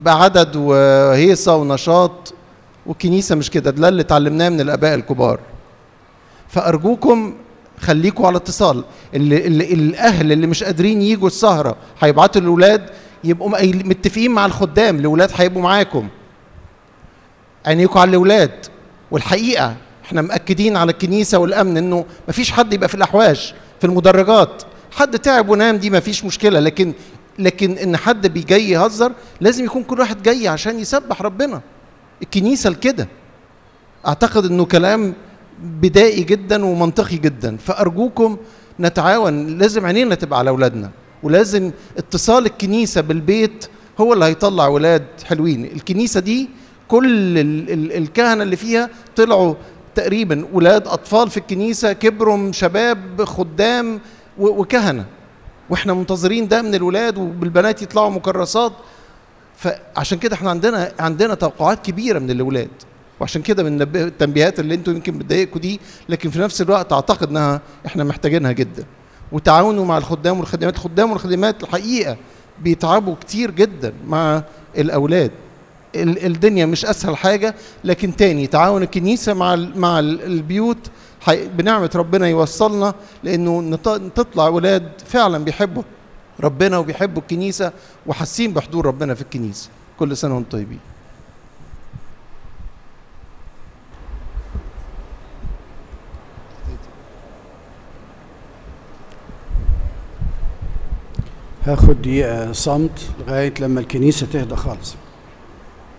بعدد وهيصة ونشاط والكنيسة مش كده ده اللي اتعلمناه من الآباء الكبار فأرجوكم خليكم على اتصال اللي, اللي الأهل اللي مش قادرين يجوا السهرة هيبعتوا الأولاد يبقوا مقايل- متفقين مع الخدام الأولاد هيبقوا معاكم عينيكم على الأولاد والحقيقة احنا مأكدين على الكنيسة والأمن إنه مفيش حد يبقى في الأحواش في المدرجات حد تعب ونام دي مفيش مشكلة لكن لكن إن حد بيجي يهزر لازم يكون كل واحد جاي عشان يسبح ربنا الكنيسة لكده أعتقد إنه كلام بدائي جدا ومنطقي جدا فأرجوكم نتعاون لازم عينينا تبقى على أولادنا ولازم اتصال الكنيسة بالبيت هو اللي هيطلع ولاد حلوين الكنيسة دي كل ال ال الكهنة اللي فيها طلعوا تقريبا ولاد أطفال في الكنيسة كبروا شباب خدام و- وكهنة واحنا منتظرين ده من الولاد والبنات يطلعوا مكرسات فعشان كده احنا عندنا عندنا توقعات كبيره من الاولاد وعشان كده من النب- التنبيهات اللي انتم يمكن بتضايقكم دي لكن في نفس الوقت اعتقد انها احنا محتاجينها جدا وتعاونوا مع الخدام والخدمات الخدام والخدمات الحقيقه بيتعبوا كتير جدا مع الاولاد ال- الدنيا مش اسهل حاجه لكن تاني تعاون الكنيسه مع ال- مع ال- البيوت حي- بنعمه ربنا يوصلنا لانه نط- تطلع ولاد فعلا بيحبوا ربنا وبيحبوا الكنيسه وحاسين بحضور ربنا في الكنيسه كل سنه وانتم طيبين هاخد دقيقة صمت لغاية لما الكنيسة تهدى خالص